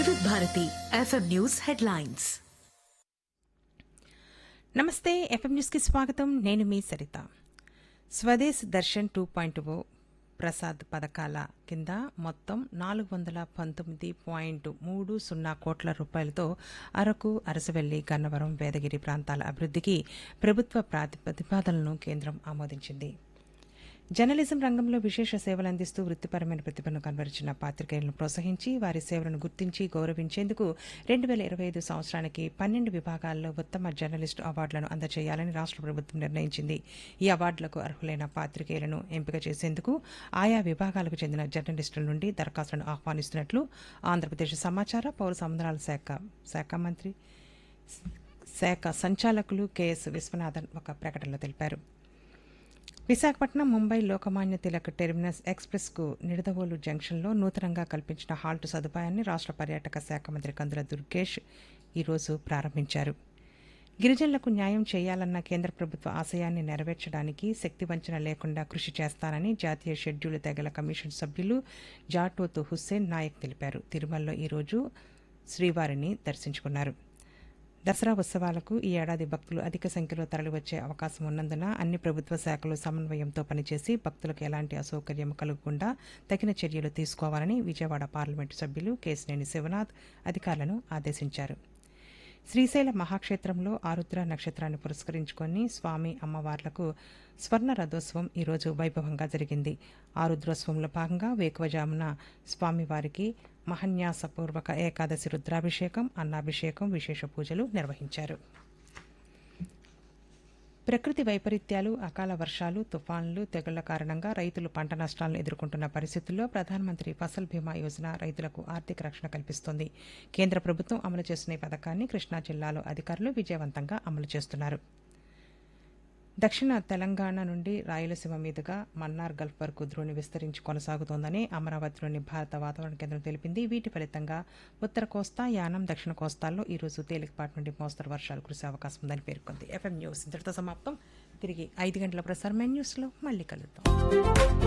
వివిధ Bharathi FM news headlines నమస్తే FM న్యూస్కి స్వాగతం నేను మీ Saritha Swadesh Darshan two point O Prasad పథకాల కింద మొత్తం నాలుగు వందల పంతొమ్మిది పాయింట్ మూడు సున్నా కోట్ల రూపాయలతో అరకు అరసవెల్లి గన్నవరం వేదగిరి ప్రాంతాల అభివృద్ధికి ప్రభుత్వ ప్రాతి ప్రతిపాదనలను కేంద్రం ఆమోదించింది జర్నలిజం రంగంలో విశేష సేవలు అందిస్తూ వృత్తిపరమైన ప్రతిభను కనబరిచిన పాత్రికేయులను ప్రోత్సహించి వారి సేవలను గుర్తించి గౌరవించేందుకు రెండు వేల ఇరవై ఐదు సంవత్సరానికి పన్నెండు విభాగాల్లో ఉత్తమ జర్నలిస్టు అవార్డులను అందజేయాలని రాష్ట్ర ప్రభుత్వం నిర్ణయించింది ఈ అవార్డులకు అర్హులైన పాత్రికేయులను ఎంపిక చేసేందుకు ఆయా విభాగాలకు చెందిన జర్నలిస్టుల నుండి దరఖాస్తులను ఆహ్వానిస్తున్నట్లు ఆంధ్రప్రదేశ్ సమాచార పౌర సంబంధాల శాఖ శాఖ మంత్రి శాఖ సంచాలకులు కెఎస్ విశ్వనాథన్ ఒక ప్రకటనలో తెలిపారు విశాఖపట్నం ముంబై లోకమాన్య తిలక్ టెర్మినస్ ఎక్స్ప్రెస్కు నిడదవోలు జంక్షన్లో నూతనంగా కల్పించిన హాల్ట్ సదుపాయాన్ని రాష్ట్ర పర్యాటక శాఖ మంత్రి కందుల దుర్గేష్ ఈరోజు ప్రారంభించారు గిరిజనులకు న్యాయం చేయాలన్న కేంద్ర ప్రభుత్వ ఆశయాన్ని నెరవేర్చడానికి శక్తి వంచన లేకుండా కృషి చేస్తానని జాతీయ షెడ్యూల్ తెగల కమిషన్ సభ్యులు జాటోతు హుస్సేన్ నాయక్ తెలిపారు తిరుమలలో ఈరోజు శ్రీవారిని దర్శించుకున్నారు దసరా ఉత్సవాలకు ఈ ఏడాది భక్తులు అధిక సంఖ్యలో తరలివచ్చే అవకాశం ఉన్నందున అన్ని ప్రభుత్వ శాఖలు సమన్వయంతో పనిచేసి భక్తులకు ఎలాంటి అసౌకర్యం కలగకుండా తగిన చర్యలు తీసుకోవాలని విజయవాడ పార్లమెంటు సభ్యులు కేసినేని శివనాథ్ అధికారులను ఆదేశించారు శ్రీశైల మహాక్షేత్రంలో ఆరుద్ర నక్షత్రాన్ని పురస్కరించుకొని స్వామి అమ్మవార్లకు స్వర్ణ రథోత్సవం ఈరోజు వైభవంగా జరిగింది ఆరుద్రోత్సవంలో భాగంగా వేకువజామున స్వామివారికి మహన్యాసపూర్వక ఏకాదశి రుద్రాభిషేకం అన్నాభిషేకం విశేష పూజలు నిర్వహించారు ప్రకృతి వైపరీత్యాలు అకాల వర్షాలు తుఫాన్లు తెగుళ్ల కారణంగా రైతులు పంట నష్టాలను ఎదుర్కొంటున్న పరిస్థితుల్లో ప్రధానమంత్రి ఫసల్ బీమా యోజన రైతులకు ఆర్థిక రక్షణ కల్పిస్తోంది కేంద్ర ప్రభుత్వం అమలు చేస్తున్న ఈ పథకాన్ని కృష్ణా జిల్లాలో అధికారులు విజయవంతంగా అమలు చేస్తున్నారు దక్షిణ తెలంగాణ నుండి రాయలసీమ మీదుగా మన్నార్ గల్ఫ్ వరకు ద్రోణి విస్తరించి కొనసాగుతోందని అమరావతిలోని భారత వాతావరణ కేంద్రం తెలిపింది వీటి ఫలితంగా ఉత్తర కోస్తా యానం దక్షిణ కోస్తాల్లో ఈ రోజు తేలికపాటి నుండి మోస్తరు వర్షాలు కురిసే అవకాశం ఉందని పేర్కొంది ఎఫ్ఎం న్యూస్ ఇంతటితో సమాప్తం తిరిగి ఐదు గంటల ప్రసారమైన న్యూస్లో మళ్ళీ కలుద్దాం